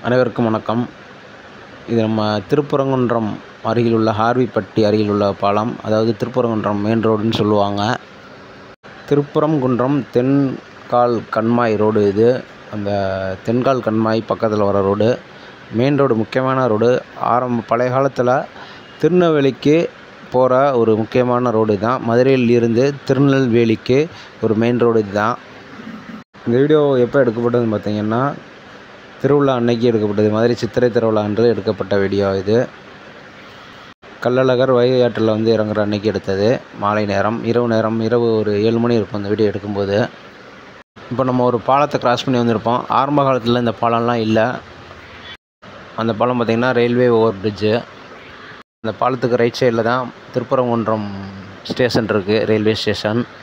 அனைவருக்கும் வணக்கம் இது நம்ம திருப்பரங்குன்றம் அருகில் உள்ள ஹார்விப்பட்டி அருகில் உள்ள பாலம் அதாவது திருப்பரங்குன்றம் மெயின் ரோடுன்னு சொல்லுவாங்க திருப்பரங்குன்றம் தென்கால் கண்மாய் ரோடு இது அந்த தென்கால் கண்மாய் பக்கத்தில் வர ரோடு மெயின் ரோடு முக்கியமான ரோடு ஆரம்ப பழைய காலத்தில் திருநெல்வேலிக்கு போகிற ஒரு முக்கியமான ரோடு தான் மதுரையில் இருந்து திருநெல்வேலிக்கு ஒரு மெயின் ரோடு இதுதான் இந்த வீடியோ எப்போ எடுக்கப்பட்டதுன்னு பார்த்தீங்கன்னா திருவிழா அன்னைக்கு எடுக்கப்பட்டது மதுரை சித்திரை திருவிழா அன்று எடுக்கப்பட்ட வீடியோ இது கள்ளழகர் வைகை ஆற்றில் வந்து இறங்குற அன்னைக்கு எடுத்தது மாலை நேரம் இரவு நேரம் இரவு ஒரு ஏழு மணி இருக்கும் இந்த வீடியோ எடுக்கும்போது இப்போ நம்ம ஒரு பாலத்தை கிராஸ் பண்ணி வந்திருப்போம் ஆரம்ப காலத்தில் இந்த பாலம்லாம் இல்லை அந்த பாலம் பார்த்திங்கன்னா ரயில்வே ஓவர் பிரிட்ஜு அந்த பாலத்துக்கு ரைட் சைடில் தான் திருப்பரங்குன்றம் ஸ்டேஷன் இருக்குது ரயில்வே ஸ்டேஷன்